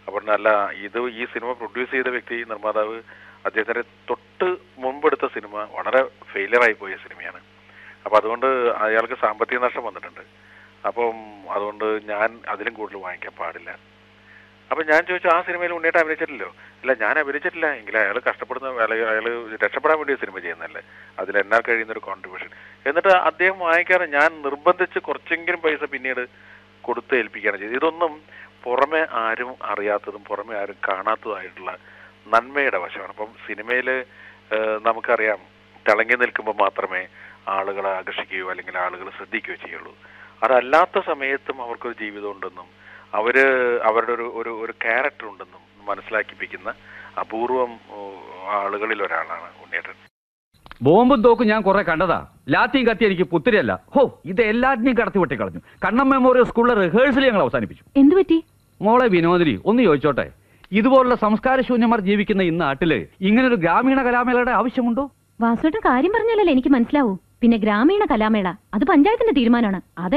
അപ്പോൾ അല്ല ഇത് ഈ സിനിമ പ്രൊഡ്യൂസ് ചെയ്ത വ്യക്തി നിർമ്മാതാവ് അദ്ദേഹത്തിന്റെ തൊട്ട് മുമ്പെടുത്ത സിനിമ വളരെ ഫെയിലിയർ ആയി പോയ സിനിമയാണ് അപ്പോൾ അതുകൊണ്ട് അയാൾക്ക് സാമ്പത്തിക നഷ്ടം വന്നിട്ടുണ്ട് അപ്പം അതുകൊണ്ട് ഞാൻ അതിലും കൂടുതൽ വാങ്ങിക്കാൻ പാടില്ല അപ്പൊ ഞാൻ ചോദിച്ചു ആ സിനിമയിൽ ഉണ്ണിയേട്ടൻ അഭിനയിച്ചിട്ടില്ലോ ഇല്ല ഞാൻ അഭിനയിച്ചിട്ടില്ല എങ്കിലും അയാൾ കഷ്ടപ്പെടുന്ന അയാൾ അയാൾ രക്ഷപ്പെടാൻ വേണ്ടി സിനിമ ചെയ്യുന്നല്ലേ അതിൽ എന്നാൽ കഴിയുന്ന ഒരു കോൺട്രിബ്യൂഷൻ എന്നിട്ട് അദ്ദേഹം വാങ്ങിക്കാറ് ഞാൻ നിർബന്ധിച്ച് കുറച്ചെങ്കിലും പൈസ പിന്നീട് കൊടുത്ത് ഏൽപ്പിക്കുകയാണ് ചെയ്തത് ഇതൊന്നും പുറമെ ആരും അറിയാത്തതും പുറമെ ആരും കാണാത്തതുമായിട്ടുള്ള നന്മയുടെ വശമാണ് അപ്പം സിനിമയിൽ നമുക്കറിയാം തിളങ്ങി നിൽക്കുമ്പോൾ മാത്രമേ ആളുകളെ ആകർഷിക്കുകയോ അല്ലെങ്കിൽ ആളുകൾ ശ്രദ്ധിക്കുകയോ ചെയ്യുള്ളൂ അതല്ലാത്ത സമയത്തും അവർക്കൊരു ജീവിതം ഉണ്ടെന്നും അവര് അവരുടെ ഒരു ഒരു ഒരു ക്യാരക്ടർ ഉണ്ടെന്നും മനസ്സിലാക്കിപ്പിക്കുന്ന അപൂർവം ഓ, ആളുകളിൽ ഒരാളാണ് ഉണ്ണിയേട്ടൻ ബോംബും തോക്കും ഞാൻ കുറെ കണ്ടതാ ലാത്തിയും കത്തി എനിക്ക് പുത്തിരിയല്ല ഹോ ഇത് എല്ലാറ്റിനെയും കടത്തി വെട്ടി കളഞ്ഞു കണ്ണം മെമ്മോറിയൽ സ്കൂളിലെ റിഹേഴ്സൽ ഞങ്ങൾ അവസാനിപ്പിച്ചു എന്തു പറ്റി മോളെ വിനോദിനി ഒന്ന് ചോദിച്ചോട്ടെ ഇതുപോലുള്ള സംസ്കാരശൂന്യന്മാർ ജീവിക്കുന്ന ഈ നാട്ടില് ഇങ്ങനൊരു ഗ്രാമീണ കലാമേളയുടെ ആവശ്യമുണ്ടോ വാസുവേട്ടൻ കാര്യം പറഞ്ഞാലല്ലേ എനിക്ക് മനസ്സിലാവൂ പിന്നെ ഗ്രാമീണ കലാമേള അത് പഞ്ചായത്തിന്റെ തീരുമാനമാണ് അത്